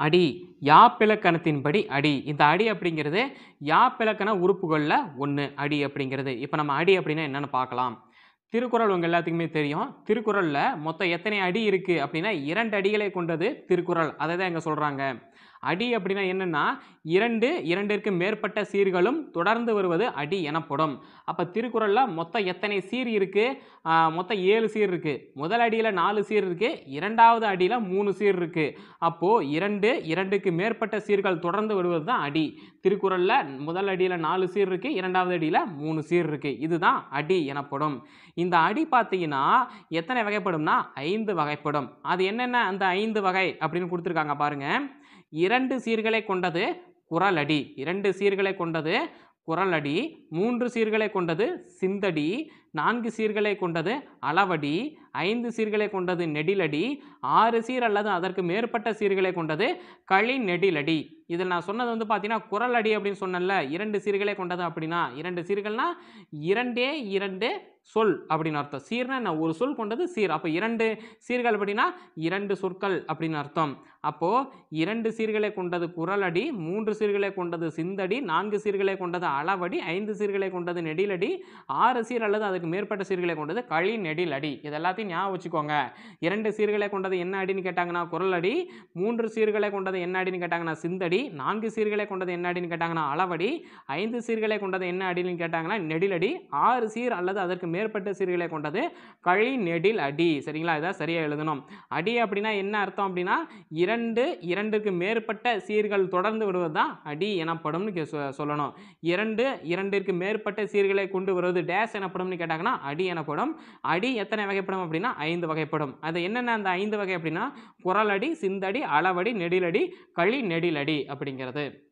அடி யாப்பிலக்கணத்தின்படி அடி இந்த அடி அப்படிங்கிறது யாப்பிலக்கண உறுப்புகளில் ஒன்று அடி அப்படிங்கிறது இப்போ நம்ம அடி அப்படின்னா என்னென்னு பார்க்கலாம் திருக்குறள் உங்கள் எல்லாத்துக்குமே தெரியும் திருக்குறளில் மொத்தம் எத்தனை அடி இருக்குது அப்படின்னா இரண்டு அடிகளை கொண்டது திருக்குறள் அதை தான் இங்கே சொல்கிறாங்க அடி அப்படின்னா என்னென்னா இரண்டு இரண்டிற்கு மேற்பட்ட சீர்களும் தொடர்ந்து வருவது அடி எனப்படும் அப்போ திருக்குறளில் மொத்தம் எத்தனை சீர் இருக்குது மொத்தம் ஏழு சீர் இருக்குது முதல் அடியில் நாலு சீர் இருக்குது இரண்டாவது அடியில் மூணு சீர் இருக்குது அப்போது இரண்டு இரண்டுக்கு மேற்பட்ட சீர்கள் தொடர்ந்து வருவது தான் அடி திருக்குறளில் முதல் அடியில் நாலு சீர் இருக்குது இரண்டாவது அடியில் மூணு சீர் இருக்குது இதுதான் அடி எனப்படும் இந்த அடி பார்த்தீங்கன்னா எத்தனை வகைப்படும்னா ஐந்து வகைப்படும் அது என்னென்ன அந்த ஐந்து வகை அப்படின்னு கொடுத்துருக்காங்க பாருங்கள் இரண்டு சீர்களை கொண்டது குறளடி இரண்டு சீர்களை கொண்டது குறளடி மூன்று சீர்களை கொண்டது சிந்தடி நான்கு சீர்களை கொண்டது அளவடி ஐந்து சீர்களை கொண்டது நெடிலடி ஆறு சீர் அல்லது அதற்கு மேற்பட்ட சீர்களை கொண்டது களி நெடிலடி இதில் நான் சொன்னது வந்து பார்த்தீங்கன்னா குறளடி அப்படின்னு சொன்னேன்ல இரண்டு சீர்களை கொண்டது அப்படின்னா இரண்டு சீர்கள்னா இரண்டே இரண்டு சொல் அப்படின்னு அர்த்தம் சீர்னா என்ன ஒரு சொல் கொண்டது சீர் அப்போ இரண்டு சீர்கள் அப்படின்னா இரண்டு சொற்கள் அப்படின்னு அர்த்தம் அப்போது இரண்டு சீர்களை கொண்டது குறளடி மூன்று சீர்களை கொண்டது சிந்தடி நான்கு சீர்களை கொண்டது அளவடி ஐந்து சீர்களை கொண்டது நெடிலடி ஆறு சீர் அல்லது அதுக்கு மேற்பட்ட சீர்களை கொண்டது களி நெடிலடி இது எல்லாத்தையும் ஞாபகம் வச்சுக்கோங்க இரண்டு சீர்களை கொண்டது என்ன அடின்னு கேட்டாங்கன்னா குறளடி மூன்று சீர்களை கொண்டது என்ன அடின்னு கேட்டாங்கன்னா சிந்தடி நான்கு சீர்களை கொண்டது என்ன அடின்னு கேட்டாங்கன்னா அளவடி ஐந்து சீர்களை கொண்டது என்ன அடின்னு கேட்டாங்கன்னா நெடிலடி ஆறு சீர் அல்லது அதற்கு மேற்பட்ட சீர்களை கொண்டது களி நெடில் அடி சரிங்களா இதான் சரியாக எழுதணும் அடி அப்படின்னா என்ன அர்த்தம் அப்படின்னா இரண்டு இரண்டுக்கு மேற்பட்ட சீர்கள் தொடர்ந்து விடுவது தான் அடி எனப்படும்னு கே- சொ- சொல்லணும் இரண்டு இரண்டிற்கு மேற்பட்ட சீர்களை கொண்டு வருவது டேஸ் எனப்படும்னு கேட்டாங்கன்னா அடி எனப்படும் அடி எத்தனை வகைப்படும் அப்படின்னா ஐந்து வகைப்படும் அது என்னென்ன அந்த ஐந்து வகை அப்படின்னா குறளடி சிந்தடி அளவடி நெடிலடி களி நெடிலடி அப்படிங்கிறது